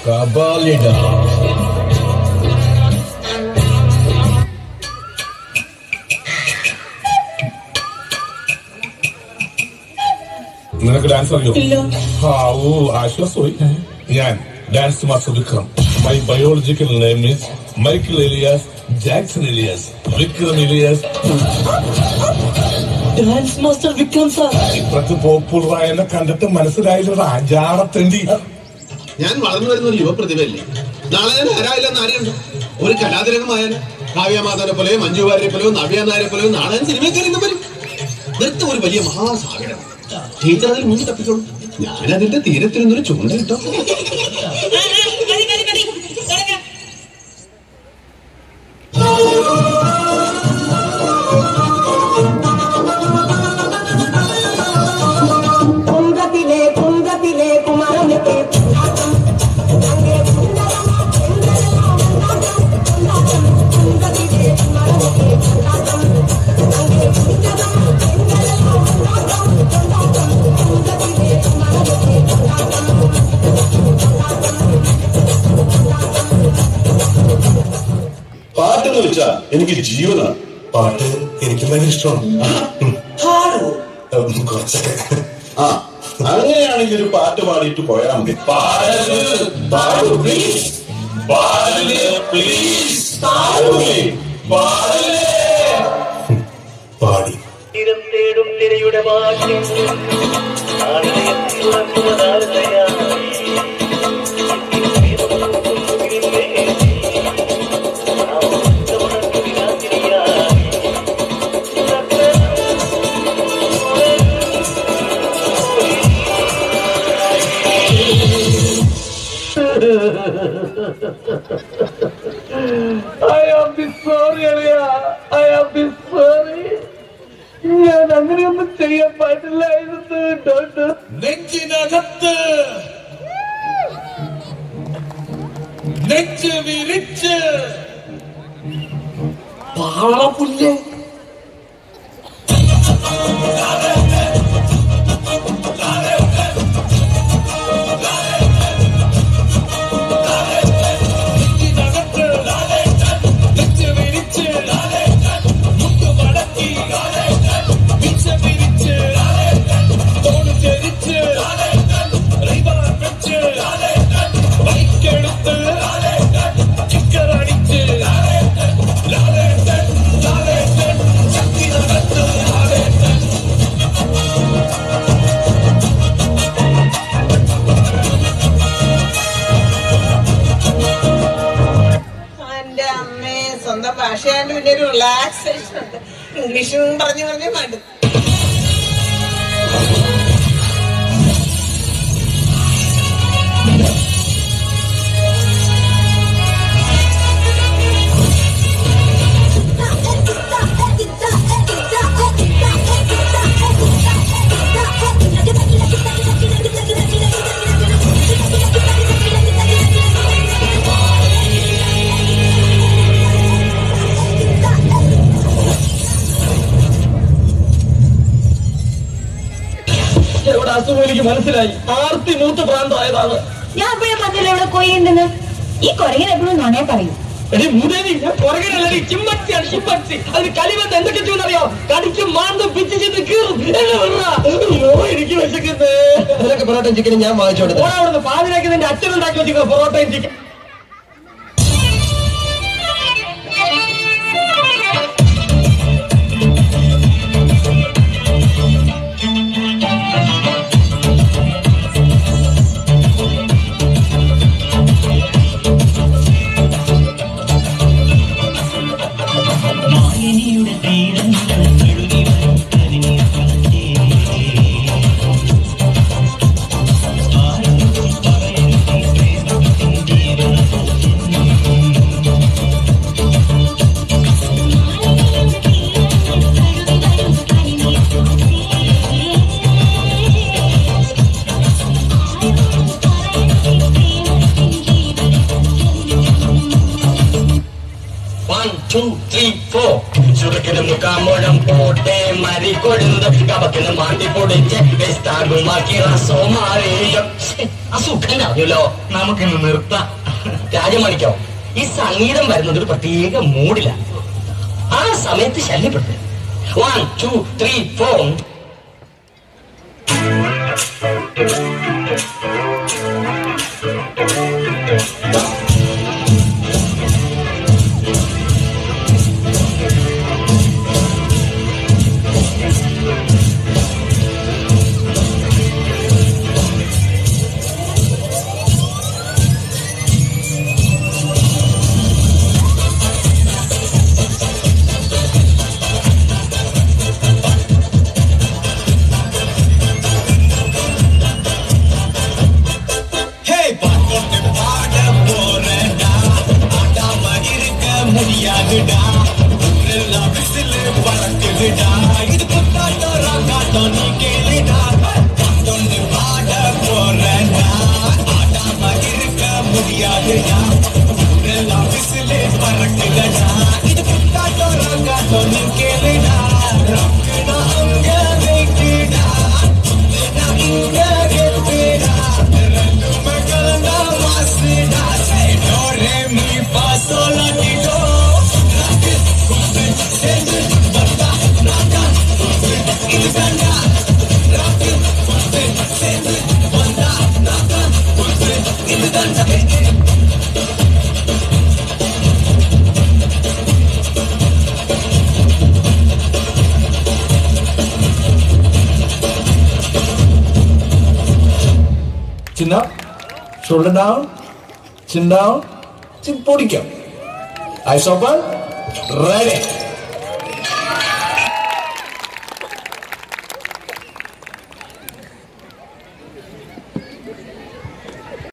കബാലിഡ നിനക്ക് ഡാൻസ് അറിയോ ഹാവൂ ആശ്വാസമായി ഞാൻ dance master Vikram my biological name means Michael alias Jackson alias Vikram alias dance master Vikram sir ഇപ്പഴത്തെ പോപ്പുലറായ എന്നെ കണ്ടിട്ട് മനസ്സിലായില്ലടാ ജാടത്തണ്ടി ഞാൻ വളർന്നു വരുന്ന ഒരു യുവപ്രതിഭയല്ലേ നാളെ ഞാൻ ആരായില്ലെന്ന് ആരെയുണ്ട് ഒരു കലാതിരകമായാലും കാവ്യമാധവനെ പോലെയോ മഞ്ജു വാര്യരെ പോലെയോ നവ്യ നായരെ പോലെയോ നാളെ ഞാൻ സിനിമയിൽ കയറി വരും നൃത്തം ഒരു വലിയ മഹാസാഗരം ടീച്ചർ അതിൽ മുന്നിൽ തപ്പിക്കോളൂ ഞാൻ അതിന്റെ തീരത്തിരുന്നൊരു ചൂണ്ട കിട്ടോ കുന്തത്തിലെ കുന്തത്തിലെ കുമാരനൊക്കെ പാട്ട് എന്ന് വെച്ചാ എനിക്ക് ജീവനാണ് പാട്ട് എനിക്കും ഭയങ്കര ഇഷ്ടമാണ് ഉം, കുറച്ചൊക്കെ ആ അങ്ങനെയാണെങ്കിൽ ഒരു പാട്ട് പാടിയിട്ട് പോയാൽ മതി പാടല്, പാടു, please. പാടല്, please. പാടൂലേ? പാടല്. പാടി തീരം തേടും തിരയുടെ വാക്യം I am be sorry, അളിയ. I am be sorry. ഞാൻ അങ്ങനെയൊന്നും ചെയ്യാൻ പാടില്ലായിരുന്നു ഡോക്ടർ നെഞ്ചിനകത്ത് നെഞ്ച് വിരിച്ച് പാളപുല്ലേ നെഞ്ച് വിരിച്ച് മുട്ട് മടക്കി വീഴ്ച വിരിച്ച് തോട് ചരിച്ച് റൈബാൻ വെച്ച് ബൈക്കെടുത്ത് ചിക്കറടിച്ച് ലാലേട്ടൻ ലാലേട്ടൻ ചക്കിനകത്ത് ലാലേട്ടൻ എന്റെ അമ്മേ സ്വന്തം ഭാഷയാണ്ട് പിന്നെ ഒരു റിലാക്സേഷൻ ഉണ്ട് ഇംഗ്ലീഷും പറഞ്ഞു പറഞ്ഞു മടുത്തു എവിടെ അസുഖം എനിക്ക് മനസ്സിലായി ആർത്തി മൂത്ത് പ്രാന്തമായതാണ് ഞാൻ അപ്പോഴേ പറഞ്ഞല്ലോ ഇവിടെ കൊയ്യുണ്ടെന്ന് ഈ കൊരങ്ങൻ എപ്പോഴും നുണയെ പറയും എടി മുതലി ഞാൻ പുറകിലല്ല ചിമ്മച്ചിയാണ് ചിമ്മച്ചി അതിന് കലിവത്ത് എന്തൊക്കെ ചെയ്യുന്നറിയോ കടിക്കും മാന്തും പിച്ച് ചെയ്ത് കീറും എന്നെ വിടറാ. അയ്യോ, എനിക്ക് വിശക്കുന്നേ നിനക്ക് പൊറോട്ടയും ചിക്കനും ഞാൻ വാങ്ങിച്ചോടുത്തു ഓടാ അവിടുന്ന് പാതിരാക്കി നിന്റെ അച്ഛൻ ഉണ്ടാക്കി വെച്ചിരിക്കുന്ന പൊറോട്ടയും chicken One, two, three, four. ചുരുക്കിന് മുക്കാമുഴം പോട്ടെ മരി കൊടുത്ത് കവക്കിന് മാണ്ടി പൊടിച്ച് വെസ്താകുമാക്കി റസോമാറിയും അസുഖം അറിഞ്ഞല്ലോ നമുക്കിന്ന് നിർത്താം രാജമണിക്കോ ഈ സംഗീതം വരുന്നത് ഒരു പ്രത്യേക മൂഡിലാണ് ആ സമയത്ത് ശല്യപ്പെടുത്തും one two three four Hey, பாட்டு பாட போறடா ஆடாம இருக்க முடியாதுடா ஊரெல்லாம் விசிலு பறக்குதுடா இது புத்தாட்டம் ராங்காட்டம் நீ கேளுடா பாட்டொன்னு பாட போறடா ஆடாம இருக்க முடியாதுடா ஊரெல்லாம் விசிலு பறக்குதுடா இது புத்தாட்டம் ராங்காட்டம் நீ கேளுடா ராக்குனா அங்க வைக்குடா சுத்துனா இங்க கெத்துடா ரெண்டுமே கலந்தா மாசுடா சை டோ ரே மீ பா சோலா டி டோ ராக்கு குத்து செஞ்சு வந்தா நாக்கா குத்து இது கண்டா ராக்கு குத்து செஞ்சு வந்தா நாக்கா குத்து இது கண்டா Chin up, shoulder down, chin down, chin പൊടിക്കാം. Eyes open, ready.